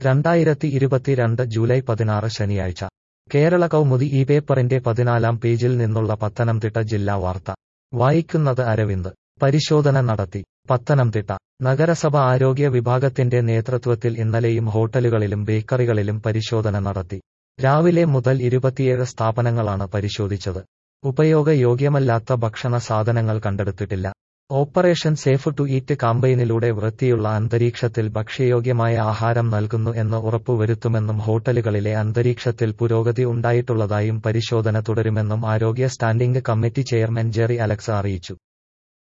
രണ്ടായിരത്തി ഇരുപത്തിരണ്ട് ജൂലൈ പതിനാറ് ശനിയാഴ്ച കേരള കൗമുദി ഈ പേപ്പറിന്റെ പതിനാലാം പേജിൽ നിന്നുള്ള പത്തനംതിട്ട ജില്ലാ വാർത്ത വായിക്കുന്നത് അരവിന്ദ് പരിശോധന നടത്തി പത്തനംതിട്ട നഗരസഭ ആരോഗ്യ വിഭാഗത്തിന്റെ നേതൃത്വത്തിൽ ഇന്നലെയും ഹോട്ടലുകളിലും ബേക്കറികളിലും പരിശോധന നടത്തി രാവിലെ മുതൽ ഇരുപത്തിയേഴ് സ്ഥാപനങ്ങളാണ് പരിശോധിച്ചത് ഉപയോഗയോഗ്യമല്ലാത്ത ഭക്ഷണ സാധനങ്ങൾ കണ്ടെടുത്തിട്ടില്ല ഓപ്പറേഷൻ സേഫ് ടു ഈറ്റ് കാമ്പയിനിലൂടെ വൃത്തിയുള്ള അന്തരീക്ഷത്തിൽ ഭക്ഷ്യയോഗ്യമായ ആഹാരം നൽകുന്നു എന്ന് ഉറപ്പുവരുത്തുമെന്നും ഹോട്ടലുകളിലെ അന്തരീക്ഷത്തിൽ പുരോഗതി ഉണ്ടായിട്ടുള്ളതായും പരിശോധന തുടരുമെന്നും ആരോഗ്യ standing committee chairman Jerry Alex അറിയിച്ചു